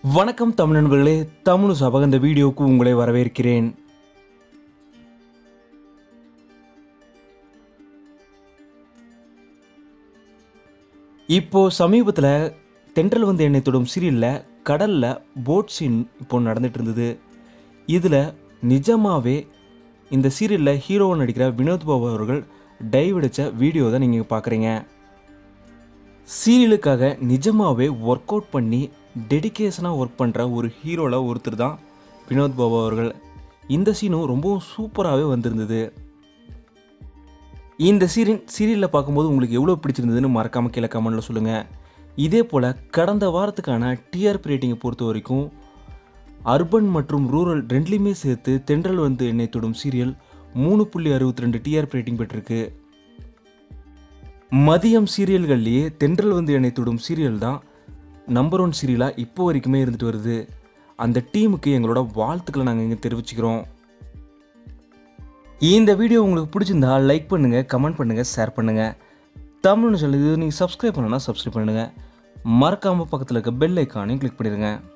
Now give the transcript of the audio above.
வணக்கம் தமிழ் நண்பர்களே தமிழ் சபக இந்த வீடியோவுக்கு உங்களை வரவேற்கிறேன் இப்போ சமீபத்தில் தென்றல் வந்து எண்ணெய் தொடும் சீரியலில் கடலில் போட் சீன் இப்போ நடந்துட்டு இருந்தது இதில் நிஜமாவே இந்த சீரியலில் ஹீரோவை நடிக்கிற வினோத் பாபு அவர்கள் டைவ் அடித்த வீடியோ தான் நீங்கள் பார்க்குறீங்க சீரியலுக்காக நிஜமாகவே ஒர்க் அவுட் பண்ணி டெடிகேஷனாக ஒர்க் பண்ணுற ஒரு ஹீரோவில் ஒருத்தர் தான் வினோத் பாபு அவர்கள் இந்த சீனும் ரொம்பவும் சூப்பராகவே வந்திருந்தது இந்த சீரியல் சீரியலில் பார்க்கும்போது உங்களுக்கு எவ்வளோ பிடிச்சிருந்ததுன்னு மறக்காமல் கீழே கமெண்டில் சொல்லுங்கள் இதே போல் கடந்த வாரத்துக்கான டிஆர்பி ரேட்டிங்கை பொறுத்த வரைக்கும் அர்பன் மற்றும் ரூரல் ரெண்டுலேயுமே சேர்த்து தென்றல் வந்து எண்ணெய் தொடும் சீரியல் மூணு புள்ளி அறுபத்தி ரெண்டு டிஆர்பி ரேட்டிங் பெற்றிருக்கு மதியம் சீரியல்கள்லேயே தென்றல் வந்து என்னை தொடும் சீரியல் தான் நம்பர் ஒன் சீரியலாக இப்போ வரைக்குமே இருந்துட்டு வருது அந்த டீமுக்கு எங்களோட வாழ்த்துக்களை நாங்கள் இங்கே தெரிவிச்சுக்கிறோம் இந்த வீடியோ உங்களுக்கு பிடிச்சிருந்தா லைக் பண்ணுங்கள் கமெண்ட் பண்ணுங்கள் ஷேர் பண்ணுங்கள் தமிழ்னு சொல்லி இது நீங்கள் சப்ஸ்கிரைப் பண்ணணும்னா சப்ஸ்கிரைப் பண்ணுங்கள் மறக்காமல் பக்கத்தில் இருக்க பெல் ஐக்கானையும் கிளிக் பண்ணிடுங்க